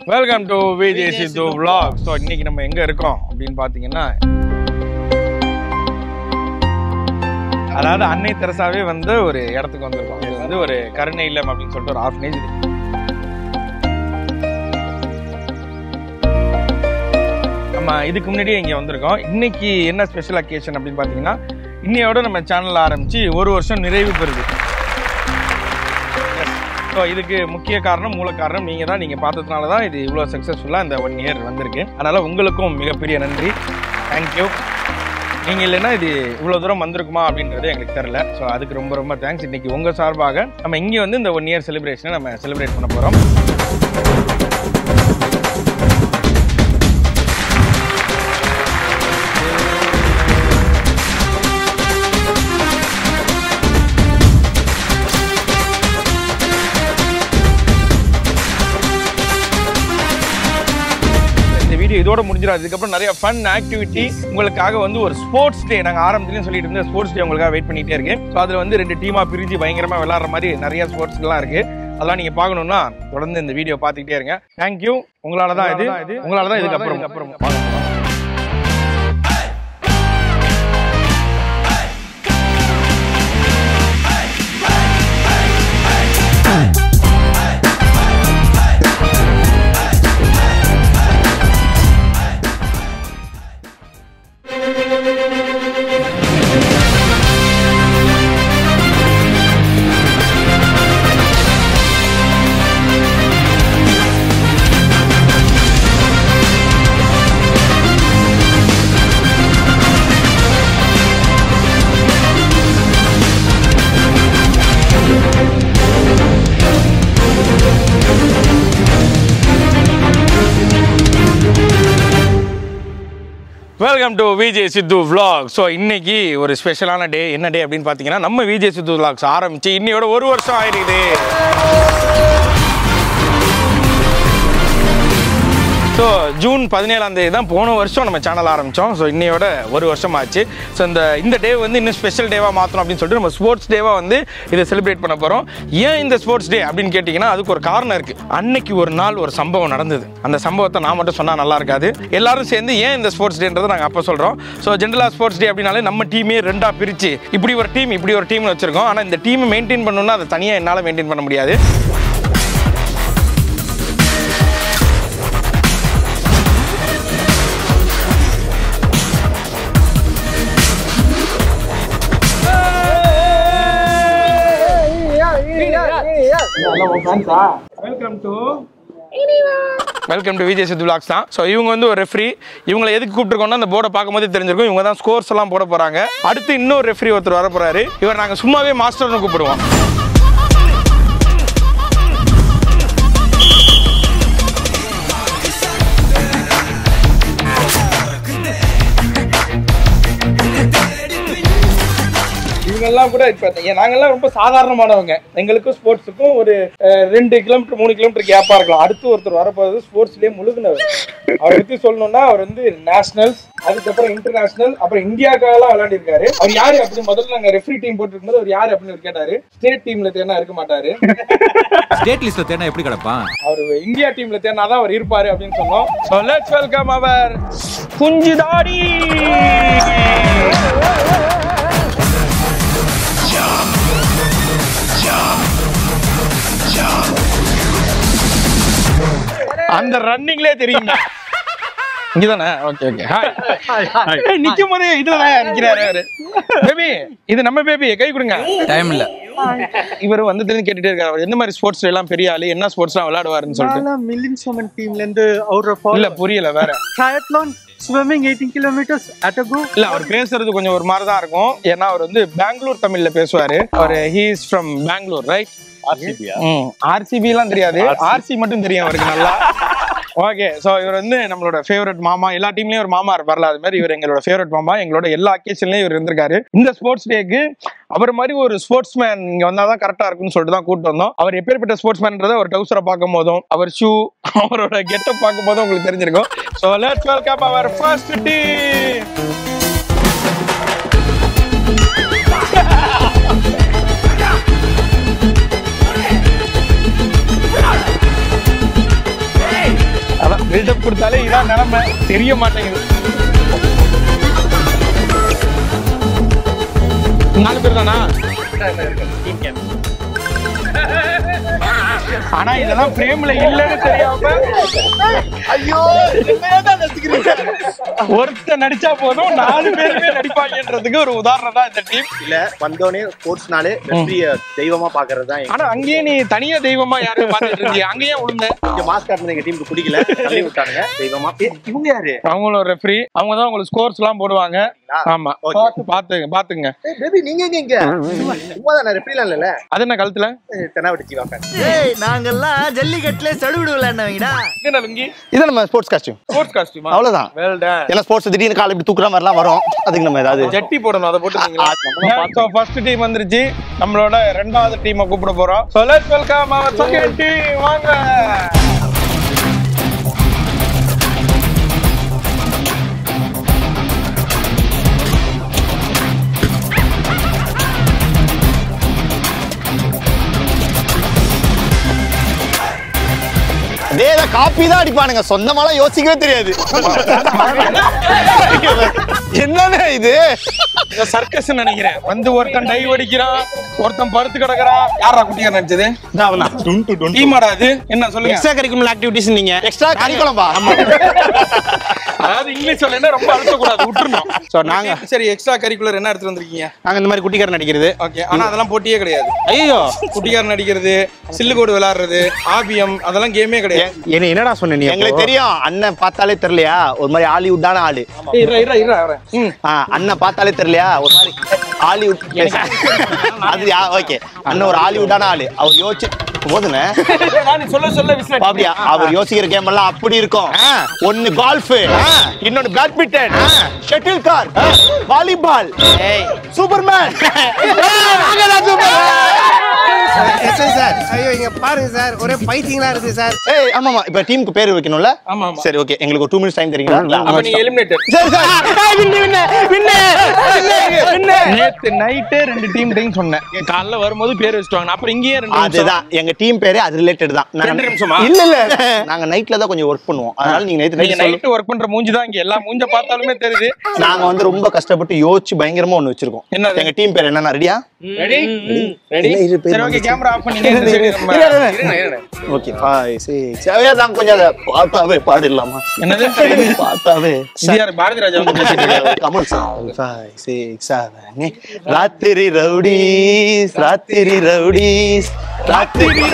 Welcome to Vijay Siddhu vlog so இன்னைக்கு நம்ம எங்க இருக்கோம் அப்படின்னு பாத்தீங்கன்னா அதாவது அன்னை தெரசாவே வந்து ஒரு இடத்துக்கு வந்திருக்கோம் இது வந்து ஒரு கருணை இல்லம் அப்படின்னு சொல்லிட்டு ஒரு ஆர்ஃபனேஜ் இது நம்ம இதுக்கு முன்னாடியே இங்க வந்திருக்கோம் இன்னைக்கு என்ன ஸ்பெஷல் அக்கேஷன் அப்படின்னு பாத்தீங்கன்னா இன்னையோட நம்ம சேனல் ஆரம்பிச்சு ஒரு வருஷம் நிறைவு பெறுது ஸோ இதுக்கு முக்கிய காரணம் மூல காரணம் நீங்கள் தான் நீங்கள் பார்த்ததுனால தான் இது இவ்வளோ சக்ஸஸ்ஃபுல்லாக இந்த ஒன் இயர் வந்திருக்கு அதனால் உங்களுக்கும் மிகப்பெரிய நன்றி தேங்க்யூ நீங்கள் இல்லைன்னா இது இவ்வளோ தூரம் வந்திருக்குமா அப்படின்றது எங்களுக்கு தெரில ஸோ அதுக்கு ரொம்ப ரொம்ப தேங்க்ஸ் இன்னைக்கு உங்கள் சார்பாக நம்ம இங்கே வந்து இந்த ஒன் இயர் செலிப்ரேஷனை நம்ம செலிப்ரேட் பண்ண போகிறோம் இந்த வீடியோ இதோட முடிஞ்சிடும் அதுக்கப்புறம் நிறைய ஃபன் ஆக்டிவிட்டி உங்களுக்காக வந்து ஒரு ஸ்போர்ட்ஸ் டே நாங்கள் ஆரம்பத்துலேயும் சொல்லிட்டு இருந்தோம் ஸ்போர்ட்ஸ் டே உங்களுக்காக வெயிட் பண்ணிட்டே இருக்கு ஸோ அதில் வந்து ரெண்டு டீமாக பிரிஞ்சு பயங்கரமாக விளாட்ற மாதிரி நிறைய ஸ்போர்ட்ஸ்லாம் இருக்கு அதெல்லாம் நீங்கள் பார்க்கணும்னா தொடர்ந்து இந்த வீடியோ பார்த்துக்கிட்டே இருங்க தேங்க்யூ உங்களால தான் இது உங்களால தான் இதுக்கப்புறம் அப்புறம் welcome to Vijay Siddhu vlog so இன்னைக்கு ஒரு ஸ்பெஷலான டே என்ன டே அப்படின்னு பார்த்தீங்கன்னா நம்ம விஜய் சித்து vlogs ஆரம்பிச்சு இன்னையோட ஒரு வருஷம் ஆயிருக்குது ஸோ ஜூன் பதினேழாம் தேதி தான் போன வருஷம் நம்ம சேனல் ஆரம்பித்தோம் ஸோ இன்னையோட ஒரு வருஷம் ஆச்சு ஸோ இந்த இந்த டே வந்து இன்னும் ஸ்பெஷல் டேவாக மாற்றணும் அப்படின்னு சொல்லிட்டு நம்ம ஸ்போர்ட்ஸ் டேவாக வந்து இதை செலிப்ரேட் பண்ண போகிறோம் ஏன் இந்த ஸ்போர்ட்ஸ் டே அப்படின்னு கேட்டிங்கன்னா அதுக்கு ஒரு காரணம் இருக்குது அன்னைக்கு ஒரு நாள் ஒரு சம்பவம் நடந்தது அந்த சம்பவத்தை நான் மட்டும் சொன்னால் நல்லா இருக்காது எல்லாரும் சேர்ந்து ஏன் இந்த ஸ்போர்ட்ஸ் டேன்றதை நாங்கள் அப்போ சொல்கிறோம் ஸோ ஜென்ரலாக ஸ்போர்ட்ஸ் டே அப்படின்னாலே நம்ம டீமே ரெண்டாக பிரித்து இப்படி ஒரு டீம் இப்படி ஒரு டீம்னு வச்சுருக்கோம் ஆனால் இந்த டீமை மெயின்டைன் பண்ணணும்னா அதை தனியாக என்னால் மெயின்டைன் பண்ண முடியாது welcome to welcome to Vijay Siddhu vlogs தான் ஸோ இவங்க வந்து ஒரு ரெஃப்ரி இவங்களை எதுக்கு கூப்பிட்டுருக்கோம்னா அந்த போர்டை பார்க்கும்போது தெரிஞ்சிருக்கும் இவங்க தான் ஸ்கோர்ஸ் எல்லாம் போட போறாங்க அடுத்து இன்னொரு ரெஃப்ரி ஒருத்தர் வர போறாரு இவர் நாங்கள் சும்மாவே மாஸ்டர்னு கூப்பிடுவோம் இவங்கெல்லாம் கூட இப்போ நாங்கெல்லாம் ரொம்ப சாதாரணமானவங்க எங்களுக்கும் ஸ்போர்ட்ஸுக்கும் ஒரு அஹ், ரெண்டு கிலோமீட்டர் மூணு கிலோமீட்டர் கேப்பாக இருக்கலாம் அடுத்து ஒருத்தர் வரப்போகிறது ஸ்போர்ட்ஸ்லேயே முழுகுனவர் அவரை பற்றி சொல்லணும்னா அவர் வந்து நேஷனல்ஸ் அதுக்கப்புறம் இன்டர்நேஷனல் அப்புறம் இந்தியாவுக்காகலாம் விளையாடிருக்காரு அவர் யாரு அப்படின்னு முதல்ல நாங்கள் ரெஃப்ரி டீம் போட்டுருக்கும்போது அவர் யாரு அப்படின்னு அவர் கேட்டாரு ஸ்டேட் டீம்ல தேனா இருக்க மாட்டாரு ஸ்டேட் லிஸ்ட்ல தேனா எப்படி கிடப்பான் அவர் இந்தியா டீம்ல தேனா தான் அவர் இருப்பாரு அப்படின்னு சொன்னோம் ஸோ லெட்ஸ் வெல்கம் அவர் குஞ்சுதாடி அந்த ரன்னிங்லே தெரியுங்க இங்கதானே ஓகே ஓகே ஹாய் நிக்கும் போதே இதுல நிக்கிறாரு அவரு பேபி இது நம்ம பேபி கை கொடுங்க டைம் இல்ல இவர் வந்து தெரிஞ்சு கேட்டுட்டே இருக்காரு அவர் எந்த மாதிரி ஸ்போர்ட்ஸ் எல்லாம் பெரிய ஆளு என்ன ஸ்போர்ட்ஸ்லாம் விளையாடுவாருன்னு சொல்லிட்டு நான் மில்லின் சோமன் டீம்ல இருந்து அவுட் ஆஃப் இல்ல புரியல வேற triathlon swimming 18 kilometres at a go இல்ல அவர் பேசுறது கொஞ்சம் ஒரு மாதிரி தான் இருக்கும் ஏன்னா அவர் வந்து பெங்களூர் தமிழ்ல பேசுவாரு அவர் he is from Bangalore right RCB எல்லாம் தெரியாது ஆர்சி மட்டும் தெரியும் அவருக்கு நல்லா ஓகே ஸோ இவர் வந்து நம்மளோட ஃபேவரட் மாமா எல்லா டீம்லயும் ஒரு மாமா இருப்பார்ல அது மாதிரி இவர் எங்களோட ஃபேவரட் மாமா எங்களோட எல்லா அக்கேஷன்லயும் இவர் இருந்திருக்காரு இந்த ஸ்போர்ட்ஸ் டேக்கு அவர் மாதிரி ஒரு ஸ்போர்ட்ஸ் மேன் இங்க வந்தா தான் கரெக்டா இருக்கும்னு சொல்லிட்டு தான் கூட்டு வந்தோம் அவர் எப்பேற்பட்ட ஸ்போர்ட்ஸ் மேன்றதை ஒரு டவுசரை பார்க்கும் போதும் அவர் ஷூ அவரோட கெட்டப் பார்க்கும் போதும் உங்களுக்கு தெரிஞ்சிருக்கும் ஸோ லெட்ஸ் வெல்கம் அவர் ஃபர்ஸ்ட் டீம் வாங்கி கொடுத்தாலே இதான் நிலைமை தெரிய மாட்டேங்குது நாலு பேர் தானா ஆனா இதெல்லாம் பிரேம்ல இல்லன்னு தெரியாம ஐயோ என்னதான் நடிக்கிறீங்க ஒருத்தர் நடிச்சா போதும் நாலு பேருமே நடிப்பாங்கன்றதுக்கு ஒரு உதாரணம் தான் இந்த டீம் இல்ல வந்தோடனே ஸ்போர்ட்ஸ்னாலே ரெஃப்ரிய தெய்வமா பாக்குறது தான் ஆனா அங்கேயே நீ தனியா தெய்வமா யாரும் பார்த்துட்டு இருந்தீங்க அங்கேயே விழுந்த இங்க மாஸ்க் காட்டின எங்க டீமுக்கு பிடிக்கல தள்ளி விட்டானுங்க தெய்வமா ஏ, இவங்க யாரு அவங்களும் ஒரு ரெஃப்ரி அவங்க தான் உங்களுக்கு ஸ்கோர்ஸ் எல்லாம் போடுவாங்க ஆமா Okay. பார்த்து பாத்துங்க பாத்துங்க பேபி நீங்க எங்க இங்க சும்மா தான் ரெஃப்ரிலாம் இல்லல அது என்ன கழுத்துல தெனாவட்டி ஜீவா ஃபேன் ஏய் நாங்கெல்லாம் ஜல்லிக்கட்டுல சடுகுடு விளையாண்டவங்கடா என்ன லுங்கி இது நம்ம ஸ்போர்ட்ஸ் காஸ்டியூம் ஸ்போர்ட்ஸ் காஸ்டியூமா அவ்வளவுதான் வெல் டன் ஏன்னா ஸ்போர்ட்ஸ் திடீர்னு கால் இப்படி தூக்குற மாதிரிலாம் வரும் அதுக்கு நம்ம ஏதாவது ஜட்டி போடணும் அதை ஆ, போட்டுருக்கீங்களா சோ ஃபர்ஸ்ட் டீம் வந்துருச்சு நம்மளோட ரெண்டாவது டீமை கூப்பிட போறோம் சோ லெட்ஸ் வெல்கம் அவர் செகண்ட் டீம் வாங்க அதே காப்பி தான் அடிப்பானுங்க சொந்தமாலாம் யோசிக்கவே தெரியாது என்னன்னு இது சர்க்கஸ் நினைக்கிறேன் வந்து ஒருத்தன் டைவ் அடிக்கிறான் ஒருத்தன் படுத்து கிடக்குறான் யாரா குட்டியார் நடிச்சது டீமாடா அது என்ன சொல்லுங்க எக்ஸ்ட்ரா கரிக்குலர் ஆக்டிவிட்டிஸ் நீங்க எக்ஸ்ட்ரா கரிக்குலம்பா அதாவது இங்கிலீஷ் சொல்ல ரொம்ப அழுத்த கூடாது விட்டுறணும் சோ நாங்க சரி எக்ஸ்ட்ரா கரிக்குலர் என்ன எடுத்து வந்திருக்கீங்க நாங்க இந்த மாதிரி குட்டிக்காரன் நடிக்கிறது ஓகே ஆனா அதெல்லாம் போட்டியே கிடையாது ஐயோ குட்டியார் நடிக்கிறது சில்லுகோடு விளையாடுறது ஆபியம் அதெல்லாம் கேமே கிடையாது என்ன என்னடா சொன்ன நீ எங்களுக்கு தெரியும் அண்ணன் பார்த்தாலே தெரியலையா ஒரு மாதிரி ஹாலிவுட்டான ஆளு இரு, இரு, இரு, வரேன். ம். ஆ, அண்ணன் பார்த்தாலே தெரியலையா ஒரு மாதிரி ஹாலிவுட் அது ஓகே அண்ணன் ஒரு ஹாலிவுட்டான ஆளு அவர் யோசிச்சு போதுங்க நான் சொல்ல சொல்ல விசில் அப்படியா அவர் யோசிக்கிற கேம் எல்லாம் அப்படி இருக்கும் ஒன்னு கால்ஃப் இன்னொன்னு badminton shuttlecock volleyball superman sir ஐயோ இங்க பாருங்க சார் ஒரே பைத்தியங்களா இருக்கு சார் ஏய் ஆமாமா இப்ப டீமுக்கு பேர் வைக்கணும்ல ஆமா, ஆமா. சரி ஓகே எங்களுக்கு ஒரு டூ மினிட்ஸ் டைம் தெரியுங்களா அப்ப நீங்க எலிமினேட்டட் சரி சார் நேத்து நைட்டே ரெண்டு டீம் டைம் சொன்னேன் காலைல வரும்போது பேர் வச்சுட்டாங்க அப்புறம் இங்கேயே ரெண்டு நிமிஷம். அதுதான் எங்க டீம் பேரே அது ரிலேட்டட் தான் நாங்க- ரெண்டு நிமிஷமா? இல்ல இல்ல நாங்க நைட்ல தான் கொஞ்சம் ஒர்க் பண்ணுவோம் அதனால நீங்க நைட் நீங்க நைட் சொல்லு நைட் ஒர்க் பண்ற மூஞ்சி தான் இங்க எல்லா மூஞ்ச பார்த்தாலுமே தெரியுது நாங்க வந்து ரொம்ப கஷ்டப்பட்டு யோசிச்சு பயங்கரமா ஒண்ணு வச்சிருக்கோம் என்னது? எங்க டீம் பேர் என்னன்னா ரெடியா ரெடி ரெடி இல்ல, இரு, பேர் சரி ஓகே வந்துச்சு. கேமரா ஆஃப் பண்ணீங்க இந்த side நம்ம- இரு, இரு, இரு. இருங்க, இருங்க. ஓகே ஃபைவ் சிக்ஸ் தான் கொஞ்சம் அதை பார்த்தாவே பாடிடலாமா என்னது பார்த்தாவே இது யாரு பாரதி ராஜா வந்து பேசிட்டு இருக்காரு. Kamal sir five six seven ராத்திரி ரவுடிஸ் ராத்திரி ரவுடிஸ் ராத்திரி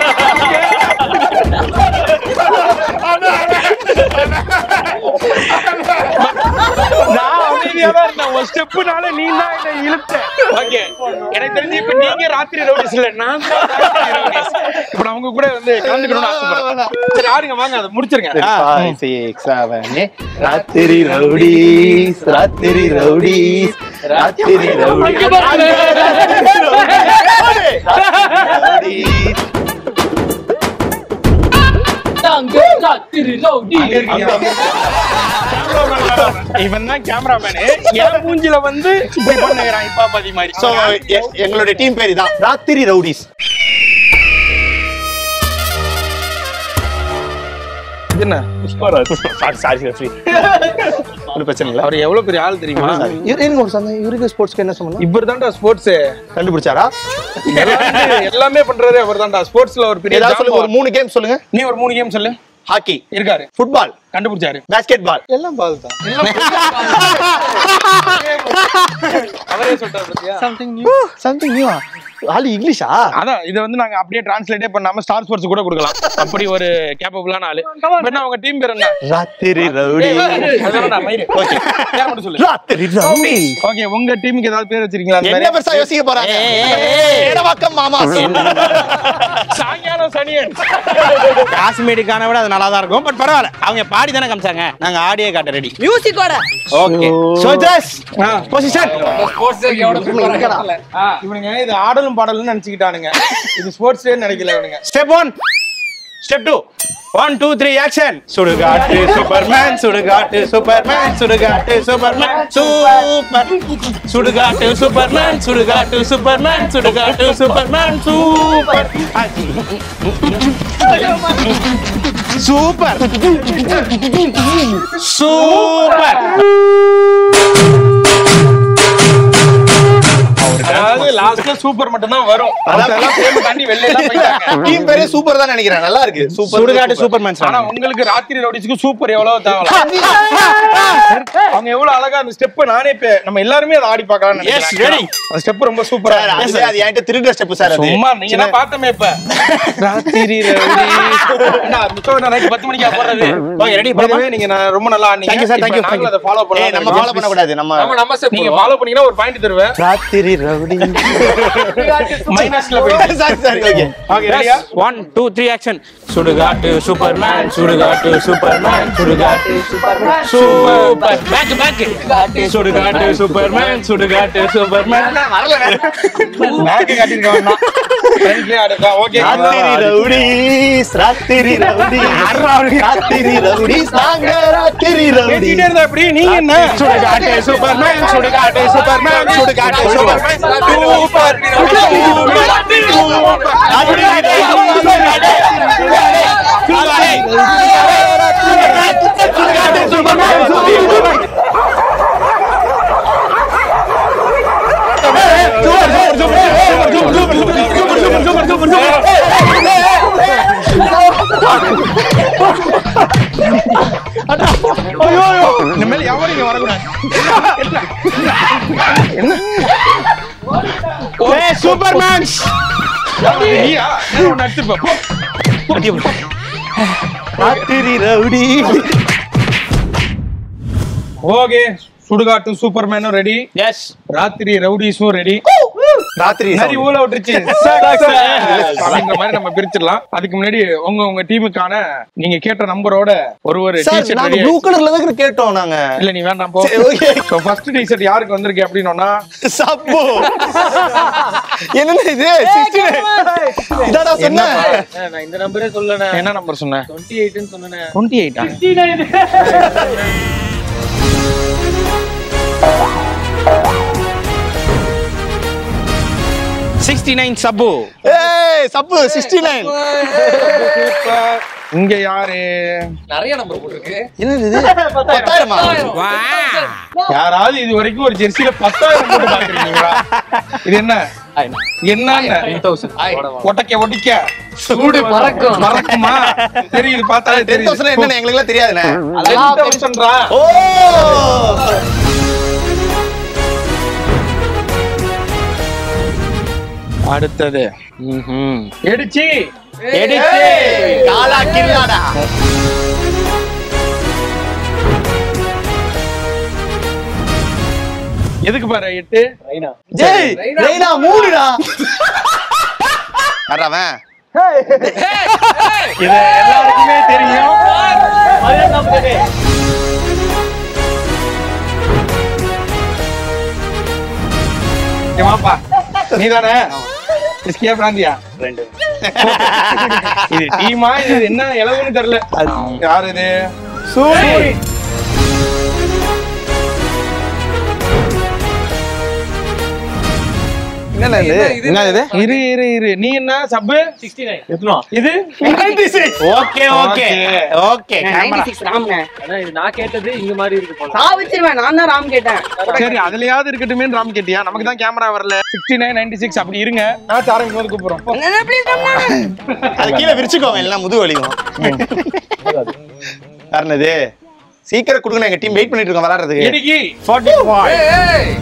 நான் அமைதியா தான் இருந்தேன் ஒரு ஸ்டெப்புனால நீ தான் என்ன இழுத்த ஓகே எனக்கு தெரிஞ்சு இப்ப நீங்க ராத்திரி ரவுடிஸ் இல்ல நான் தான் ராத்திரி rowdies. இப்ப நான் உங்க கூட வந்து கலந்துக்கணும்னு ஆசைப்படுறேன் சரி ஆடுங்க வாங்க அதை முடிச்சிருங்க ஃபைவ் சிக்ஸ் செவன் ராத்திரி ரவுடிஸ் ராத்திரி ரவுடிஸ் ராத்திரி ரவுடிஸ் இவன் தான் கேமராமேனு என் மூஞ்சில வந்து இப்படி பண்ணுகிறான் இப்பா பாதி மாதிரி ஸோ எங்களுடைய டீம் பேர் இதான் ராத்திரி ரவுடிஸ் இது என்ன சாரி சாரி ரெஃப்ரி ஒன்றும் பிரச்சனை இல்லை அவர் எவ்வளவு பெரிய ஆள் தெரியுமா இருங்க ஒரு சந்தேகம் இவருக்கு ஸ்போர்ட்ஸ்க்கு என்ன சம்பந்தம் இவர் தான்டா ஸ்போர்ட்ஸ் கண்டுபிடிச்சாரா எல்லாமே பண்றாரு அவர் தான்டா ஸ்போர்ட்ஸ்ல ஒரு பெரிய ஏதாவது சொல்லுங்க ஒரு ஜாம்பவான். மூணு கேம் சொல்லுங்க நீ ஒரு மூணு கேம் சொல்லு ஹாக்கி இருக்காரு ஃபுட்பால் கண்டுபிடிச்சாரு பேஸ்கெட் பால் எல்லாம் பால் தான் அவரே சொல்றாரு பாத்தியா something new சம்திங் நியூ ஆளு இங்கிலீஷா அதான் இதை வந்து நாங்க அப்படியே டிரான்ஸ்லேட்டே பண்ணாம ஸ்டார் ஸ்போர்ட்ஸ் கூட கொடுக்கலாம் அப்படி ஒரு கேப்பபிளான ஆளு இப்ப என்ன அவங்க டீம் பேர் என்ன ராத்திரி ரவுடி அதெல்லாம் மயிறு ஓகே பேர் மட்டும் சொல்லு ராத்திரி ரவுடி ஓகே உங்க டீமுக்கு ஏதாவது பேர் வச்சிருக்கீங்களா அந்த என்ன மாதிரி? பெருசா யோசிக்க போறாங்க ஏடவாக்கம் மாமா சாயங்காலம் சனியன் காஸ்மெட்டிக்கான விட அது நல்லா தான் இருக்கும் பட் பரவாயில்ல அவங்க பாடி தானே காமிச்சாங்க நாங்க ஆடியே காட்ட ரெடி மியூசிக்கோட ஓகே சோஜஸ் பொசிஷன் இவனுங்க இது ஆடலும் பாடலும் நினைச்சுக்கிட்டானுங்க இது ஸ்போர்ட்ஸ் நினைக்கல இவனுங்க step one step two one two three action சுடுகாட்டு சூப்பர்மேன் சுடுகாட்டு சூப்பர்மேன் சுடுகாட்டு சூப்பர்மேன் சூப்பர் சுடுகாட்டு சூப்பர்மேன் சுடுகாட்டு சூப்பர்மேன் சுடுகாட்டு சூப்பர்மேன் சூப்பர் சூப்பர் சூப்பர் அதாவது லாஸ்ட்ல சூப்பர் மட்டும் தான் வரும் அதெல்லாம் சேம் தாண்டி வெளில எல்லாம் போயிட்டாங்க டீம் பேரே சூப்பர் தான் நினைக்கிறேன் நல்லா இருக்கு சூப்பர் சுடுகாட்டு சூப்பர்மேன் ஆனா சார் உங்களுக்கு ராத்திரி ரவுடிஸ்க்கு சூப்பர் எவ்வளவு தேவை அவங்க எவ்வளவு அழகா அந்த ஸ்டெப் நானே இப்ப நம்ம எல்லாருமே அதை ஆடி பார்க்கலாம்னு Yes, நினைக்கிறேன். ready. அந்த ஸ்டெப் ரொம்ப சூப்பரா சார் இருக்கு. அது அது என்கிட்ட திருடுற ஸ்டெப் சார் அது சும்மா நீங்க தான் பார்த்தமே இப்ப ராத்திரி ரவுடி என்ன மிச்சம் நைட் பத்து மணிக்கா போடுறது Okay, ready, By the way, நீங்க நான் ரொம்ப நல்லா ஆடுனீங்க Thank you, sir, thank you, இப்ப thank நாங்களும் you. அதை ஃபாலோ ஏய் நம்ம ஃபாலோ பண்ண கூடாது நம்ம நீங்க ஃபாலோ பண்ணீங்கன்னா ஒரு பாயிண்ட் தருவேன் ராத்திரி ரவுடி மைனஸ்ல போயிட்டு சாரி சாரி ஓகே ஓகே ரெடியா ஒன் டூ த்ரீ ஆக்ஷன் சுடுகாட்டு சூப்பர்மேன் சுடுகாட்டு சூப்பர்மேன் சுடுகாட்டு சூப்பர்மேன் சூப்பர் பேக் பேக் சுடுகாட்டு சூப்பர்மேன் சுடுகாட்டு சூப்பர்மேன் மேக்கு காட்டிருக்காங்க ஃப்ரெண்ட்லயே ஆடுதா ஓகே ராத்திரி ரவுடி ராத்திரி ரவுடி ராத்திரி ரவுடி சாங்க ராத்திரி ரவுடி பேசிட்டே இருந்தா எப்படி நீங்க என்ன சுடுகாட்டு சூப்பர்மேன் சுடுகாட்டு சூப்பர்மேன் சுடுகாட்டு சூப்பர்மேன் சூப்பர் இனிமேல் எவரும் இங்க வரக்கூடாது சூப்பர்மேன் நீயா என்ன ஒண்ணு அடிச்சுப்ப போ. ராத்திரி ரவுடி ஓகே சுடுகாட்டும் சூப்பர்மேனும் ரெடி எஸ் ராத்திரி ரவுடிஸும் ரெடி ராத்திரி சரி ஊழ விட்டுருச்சு அப்படிங்கிற மாதிரி நம்ம பிரிச்சிடலாம் அதுக்கு முன்னாடி உங்க உங்க டீமுக்கான நீங்க கேட்ட நம்பரோட ஒரு ஒரு சார் டீஷர்ட் நாங்க ரெடி ப்ளூ கலர்ல தான் கேட்டோம் நாங்க இல்ல நீ வேண்டாம் போ சரி, okay. சோ ஃபர்ஸ்ட் டீஷர்ட் யாருக்கு வந்திருக்கு அப்படின்னா சப்பு என்னது இது 69 இதாடா சொன்னேன் நான் இந்த நம்பரே சொல்லல என்ன நம்பர் சொன்ன டுவெண்ட்டி எயிட்னு சொன்னேன் டுவெண்ட்டி எயிட்டா சிக்ஸ்டி நைன் சப்பு ஏய் சப்பு 69 இங்க யாரு நிறைய நம்பர் போட்டிருக்கு என்னது இது பத்தாயிரமா யாராவது இது வரைக்கும் ஒரு ஜெர்சில பத்தாயிரம் போட்டு பாத்துருக்கீங்களா இது என்ன என்ன ஒட்டக்க ஒட்டிக்க சூடு பறக்கும் மறக்குமா தெரியுது பார்த்தாலே டென் தெரியுது தௌசண்ட் என்னன்னு எங்களுக்கு எல்லாம் தெரியாதுண்ணே டென் தௌசண்ட்ரா ஓ அடுத்தது எடுச்சி எடுத்து காலா கில்லாடா எதுக்கு பாரு எட்டு ஜெய் ரெய்னா மூடுடா யாரவன் இது எல்லாருக்குமே தெரியும் இங்க வாப்பா நீதானே எஸ்கே பிராந்தியா ரெண்டு இது டீமா இது என்ன இளவுன்னு தெரியல யாரு இது என்னண்ணா இது என்ன இது இரு இரு இரு நீ என்ன சப்பு சிக்ஸ்டி நைன் இது ஓகே ஓகே ஓகே கேமரா அதான் இது நான் கேட்டது இங்க மாதிரி இருக்கு போல சாவிச்சிருவேன் நான் தான் ராம் கேட்டேன் சரி அதுலயாவது இருக்கட்டுமே ராம் கேட்டியா நமக்கு தான் கேமரா வரல சிக்ஸ்டி நைன் நைன்டி சிக்ஸ் அப்படி இருங்க நான் ஆரம்பிக்கும் போது கூப்பிடுறோம் ப்ளீஸ் அது கீழே விரிச்சுக்கோங்க எல்லாம் முதுகு வலிக்கும் யாருனது சீக்கிரம் கொடுங்க எங்க டீம் வெயிட் பண்ணிட்டு இருக்கோம் விளையாடுறதுக்கு இடுக்கி ஃபார்ட்டி ஃபைவ்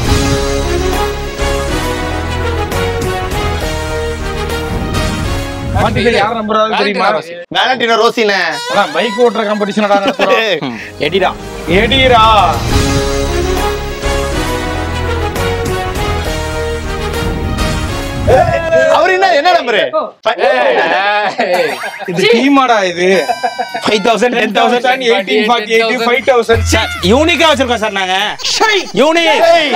பாட்டி பேர் யார் நம்புறாரு தெரியுமா வேலண்டினோ ரோசினே அதான் பைக் ஓட்டுற காம்படிஷனடா நடத்துறோம் எடிடா எடிரா அவர் என்ன என்ன நம்பரு இது டீமாடா இது five thousand ten thousand eighteen forty eight five thousand யூனிக்கா வச்சிருக்கோம் சார் நாங்க யூனிக்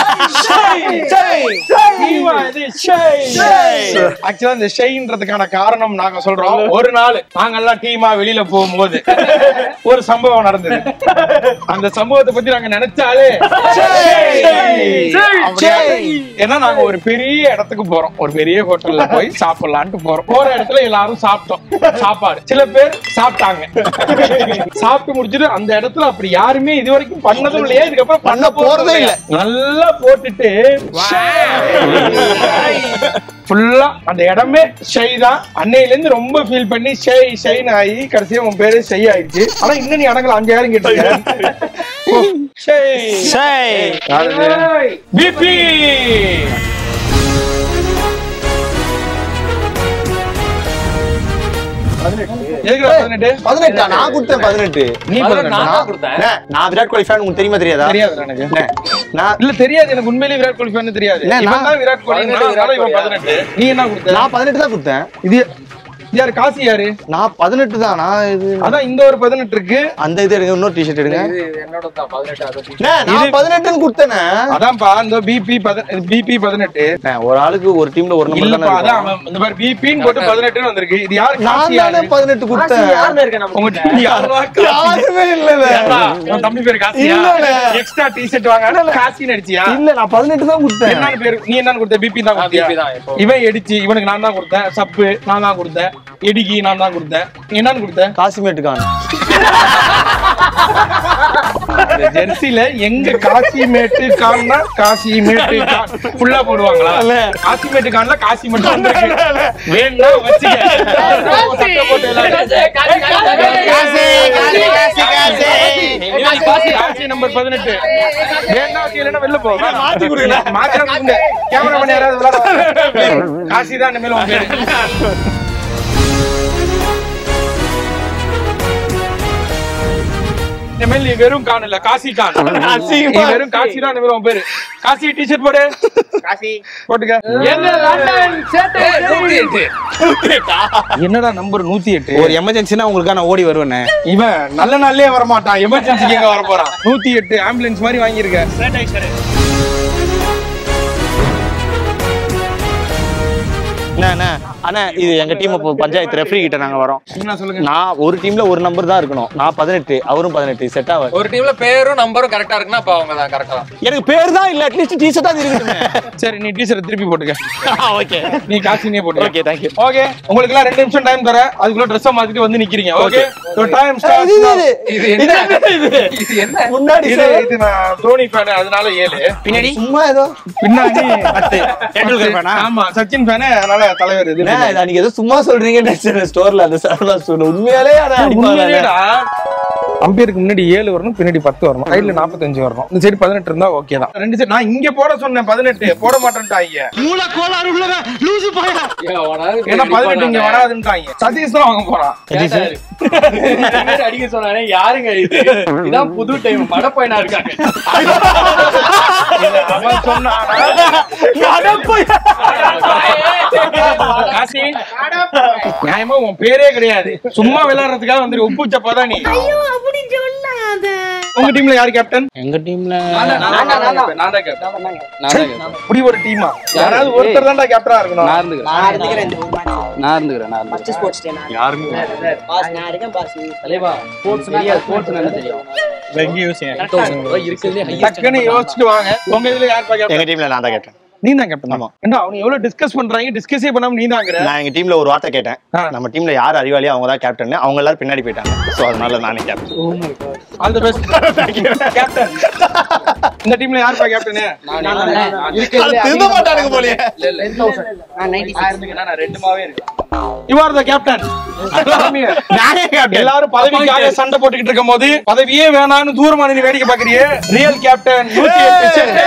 ஆக்சுவலா இந்த ஷைன்றதுக்கான காரணம் நாங்க சொல்றோம் ஒரு நாள் நாங்கெல்லாம் டீமா வெளியில போகும்போது ஒரு சம்பவம் நடந்தது அந்த சம்பவத்தை பத்தி நாங்க நினைச்சாலே அப்படியே, ஏன்னா நாங்க ஒரு பெரிய இடத்துக்கு போறோம் ஒரு பெரிய ஹோட்டல்ல போய் சாப்பிடலான்ட்டு போறோம் போற இடத்துல எல்லாரும் சாப்பிட்டோம் சாப்பாடு சில பேர் சாப்பிட்டாங்க சாப்பிட்டு முடிச்சிட்டு அந்த இடத்துல அப்படி யாருமே இது வரைக்கும் பண்ணதும் இல்லையா இதுக்கப்புறம் பண்ண போறதே இல்ல நல்லா போட்டுட்டு ஃபுல்லா அந்த இடமே ஷை தான் அன்னையில இருந்து ரொம்ப ஃபீல் பண்ணி ஷை ஷைன் ஆகி கடைசியா உன் பேரு ஷை ஆயிடுச்சு ஆனா இன்னும் நீ அடங்கல அஞ்சாயிரம் கேட்டிருக்க பிபி எதுக்குடா பதினெட்டு பதினெட்டா நான் கொடுத்தேன் பதினெட்டு நீ பதினெட்டு நான் தான் கொடுத்தேன் அண்ணே, நான் விராட் கோலி ஃபேன் உங்களுக்கு தெரியுமா தெரியாதா தெரியாது எனக்கு அண்ணே, நான் இல்ல தெரியாது எனக்கு உண்மையிலேயே விராட் கோலி ஃபேன் தெரியாது இல்ல, இவன் நான் தான் விராட் கோலி பதினெட்டு அதனால இவன் விராட் பதினெட்டு நீ என்ன கொடுத்த நான் பதினெட்டு தான் கொடுத்தேன் இது இது யாரு காசி யாரு நான் பதினெட்டு தான் நான் இது அதான் இந்த ஒரு பதினெட்டு இருக்கு அந்த இது எடுங்க இன்னொரு டிஷர்ட் எடுங்க இது என்னோட தான் பதினெட்டு அதை அண்ணே, நான் பதினெட்டுன்னு கொடுத்தேனே அதான்ப்பா இந்த பிபி பிபி பதினெட்டு அண்ணே, ஒரு ஆளுக்கு ஒரு டீம்ல ஒரு நம்பர் இல்லப்பா தானே அதான் இருக்கும். அவன் இந்த மாதிரி பிபின்னு போட்டு பதினெட்டுன்னு வந்திருக்கு இது யாரு நான் காசி தானே யாரு பதினெட்டு கொடுத்தேன் யாருன்னு இருக்க நம்ம உங்க team யாருடா காசி? யாருமே இல்ல ஏன்டா, உன் தம்பி பேரு காசியா இல்லண்ணே. எக்ஸ்ட்ரா டி-ஷர்ட் வாங்க காசின்னு அடிச்சியா இல்ல நான் பதினெட்டு தான் கொடுத்தேன் என்னன்னு பேரு நீ என்னன்னு கொடுத்த பிபி தான் நான் கொடுத்தியா BP தான் இப்போ. இவன் எடிச்சு இவனுக்கு நான் தான் கொடுத்தேன் சப்பு நான் தான் கொடுத்தேன் எடிக்கி நான் தான் கொடுத்தேன் நீ என்னன்னு கொடுத்த காசிமேட்டுக்கான இந்த ஜெர்சில எங்க காசி மேட்டு கான்னா காசி மேட்டு கான் ஃபுல்லா போடுவாங்களா காசி மேட்டு கான்ல காசி மட்டும் வந்திருக்கு. வேணும்னா வச்சுக்க சட்டை போட்டு எல்லாரும் காசி நம்பர் பதினெட்டு வேணா வச்சு இல்லைன்னா வெளில போ மாத்தி கொடுங்க மாத்தி கொடுங்க கேமரா பண்ணி யாராவது விளையாட காசி தான் இனிமேல் உன் பேரு இனிமேல் நீ வெறும் கான் இல்ல காசி கான் நீ வெறும் காசி தான் இனிமேல் உன் பேரு காசி டிஷர்ட் போடு காசி போட்டுக்க என்ன லண்டன் என்னடா நம்பர் நூத்தி எட்டு ஒரு எமர்ஜென்சினா உங்களுக்கு நான் ஓடி வருவேன் இவன் நல்ல நாள்லயே வரமாட்டான் எமர்ஜென்சிக்கு எங்க வர போறான் நூத்தி எட்டு ஆம்புலன்ஸ் மாதிரி வாங்கியிருக்க அண்ணா, அண்ணா, அண்ணா இது எங்க டீம் பஞ்சாயத்து ரெஃப்ரி கிட்ட நாங்க வரோம் என்ன சொல்லுங்க நான் ஒரு டீம்ல ஒரு நம்பர் தான் இருக்கணும் நான் பதினெட்டு அவரும் பதினெட்டு செட் ஆகாது ஒரு டீம்ல பேரும் நம்பரும் கரெக்டா இருக்குன்னா அப்ப அவங்க தான் கரெக்டா தான் எனக்கு பேர் தான் இல்ல அட்லீஸ்ட் டீஷர்ட் தான் இருக்கணும் சரி நீ டீச்சரை திருப்பி போட்டுக்க ஓகே நீ காசினே போட்டு ஓகே தேங்க்யூ ஓகே உங்களுக்கு எல்லாம் ரெண்டு நிமிஷம் டைம் தரேன் அதுக்குள்ள ட்ரெஸ் மாத்திட்டு வந்து நிக்கிறீங்க ஓகே டைம் இது என்ன இது என்ன முன்னாடி இது இது நான் தோனி ஃபேன் அதனால ஏழு பின்னாடி சும்மா ஏதோ பின்னாடி பத்து டெண்டுல்கர் ஃபேனா ஆமா சச்சின் ஃபேனு அதனால தலைவர் இது அண்ணா, இது அன்னைக்கு ஏதோ சும்மா சொல்றீங்க ஸ்டோர்ல அந்த சரவணா ஸ்டோர்ல உண்மையாலே அதை அடிப்பாங்க உண்மையிலேடா அம்பேருக்கு முன்னாடி ஏழு வரணும் பின்னாடி பத்து வரணும் சைடுல நாற்பத்தஞ்சு வரணும் இந்த சைடு பதினெட்டு இருந்தா ஓகே தான் ரெண்டு சைடு நான் இங்க போட சொன்னேன் பதினெட்டு போட மாட்டேன்ட்டாங்க ஏன் அவனாவது ஏன்னா இப்படி பதினெட்டு இங்க பண்ணானே. வராதுன்ட்டாங்க சதீஷ் தான் வாங்க போறான் கேட்டாரு. இந்த மாதிரி அடிக்க சொன்னானே யாருங்க இது இதான் புது டைம் மடப்பயனா இருக்காங்க இது அவன் சொன்னானா காசி நியாயமா உன் பேரே கிடையாது சும்மா விளையாடுறதுக்காக வந்து உப்பு சப்பா தான் நீ உங்க டீம்ல யாரு கேப்டன் எங்க டீம்ல நான் தான் கேப்டன் இப்படி ஒரு டீமா யாராவது ஒருத்தர் தான்டா கேப்டனா இருக்கணும் நான் இருந்துக்கிறேன் இந்த ஒரு match. நான் இருந்துக்கிறேன் நான் First sports day நான். Boss, நான் இருக்கேன் boss. தலைவா ஸ்போர்ட்ஸ் ஸ்போர்ட்ஸ் என்ன தெரியும் இருக்கிறதுலே highest டக்குன்னு யோசிச்சுட்டு வாங்க உங்க இதுல யாருப்பா கேப்டன் எங்க டீம்ல நான் தான் கேட்டேன் நீ தான் கேப்டன் ஆமா ஏண்டா அவன் எவ்வளவு டிஸ்கஸ் பண்றாங்க டிஸ்கஸே பண்ணாம நீ தாங்கற நான் எங்க டீம்ல ஒரு வார்த்தை கேட்டேன் ஆ. நம்ம டீம்ல யார் அறிவாளியோ அவங்க தான் கேப்டன் அவங்க எல்லாரும் பின்னாடி போயிட்டாங்க சோ அதனால நானே captain all the best captain இந்த டீம்ல யாருப்பா கேப்டன் திரும்ப மாட்டானுங்க போலயே இல்ல இல்ல நான் 96. நான் ரெண்டு மாவே இருக்கு யூ ஆர் த கேப்டன் நானே கேப்டன் எல்லாரும் பதவிக்காக சண்டை போட்டுக்கிட்டு இருக்கும் போது பதவியே வேணாம்னு தூரமா நின்னு வேடிக்கை பாக்குறியே ரியல் கேப்டன் நூத்தி எட்டு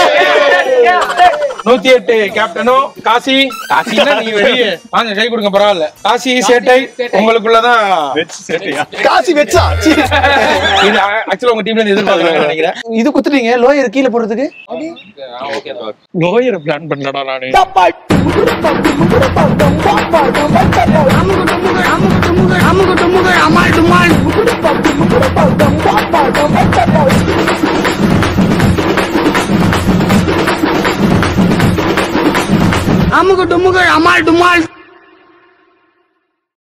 நூத்தி எட்டு கேப்டனும் காசி காசின்னா நீ வெளியே வாங்க கை கொடுங்க பரவாயில்ல காசி சேட்டை உங்களுக்குள்ளதான் காசி வெச்சா சீ. இது ஆக்சுவலா உங்க டீம்ல இருந்து எதிர்பார்க்கறாங்க நினைக்கிறேன் இது குத்துட்டீங்க லோயர் கீழே போடுறதுக்கு லோயர் பிளான் பண்ணலடா நானு அமுகு டுமுகு அமால் டுமால்